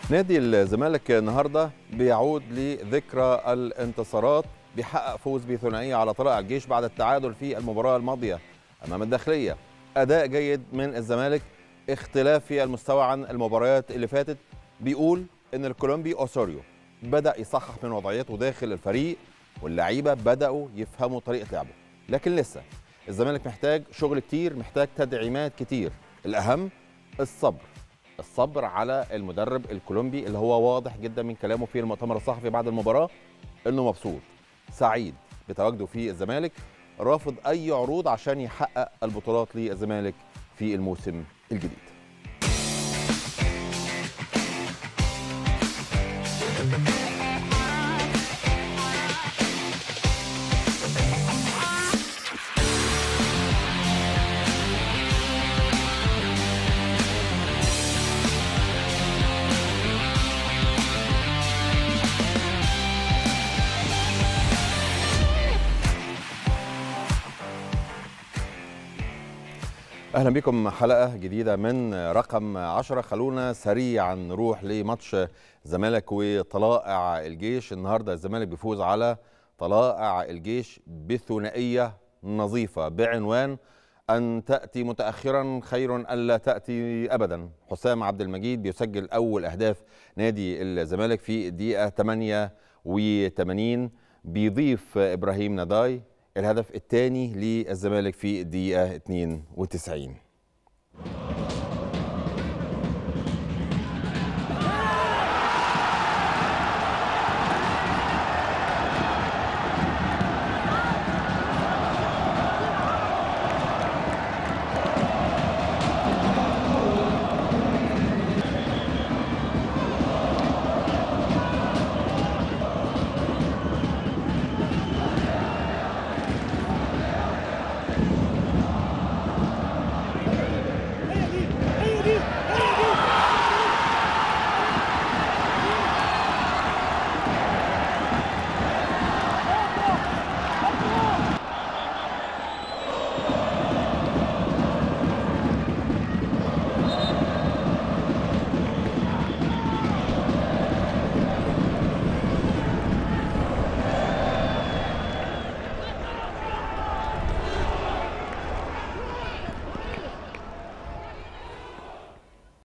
نادي الزمالك النهارده بيعود لذكرى الانتصارات بيحقق فوز بثنائيه على طلائع الجيش بعد التعادل في المباراه الماضيه امام الداخليه اداء جيد من الزمالك اختلاف في المستوى عن المباريات اللي فاتت بيقول ان الكولومبي اوسوريو بدا يصحح من وضعيته داخل الفريق واللعيبه بداوا يفهموا طريقه لعبه لكن لسه الزمالك محتاج شغل كتير محتاج تدعيمات كتير الاهم الصبر الصبر على المدرب الكولومبي اللي هو واضح جدا من كلامه في المؤتمر الصحفي بعد المباراه انه مبسوط سعيد بتواجده في الزمالك رافض اي عروض عشان يحقق البطولات للزمالك في الموسم الجديد اهلا بكم حلقه جديده من رقم 10 خلونا سريعا نروح لماتش الزمالك وطلائع الجيش النهارده الزمالك بيفوز على طلائع الجيش بثنائيه نظيفه بعنوان ان تاتي متاخرا خير الا تاتي ابدا حسام عبد المجيد بيسجل اول اهداف نادي الزمالك في الدقيقه 88 بيضيف ابراهيم نداي الهدف الثاني للزمالك في الدقيقة 92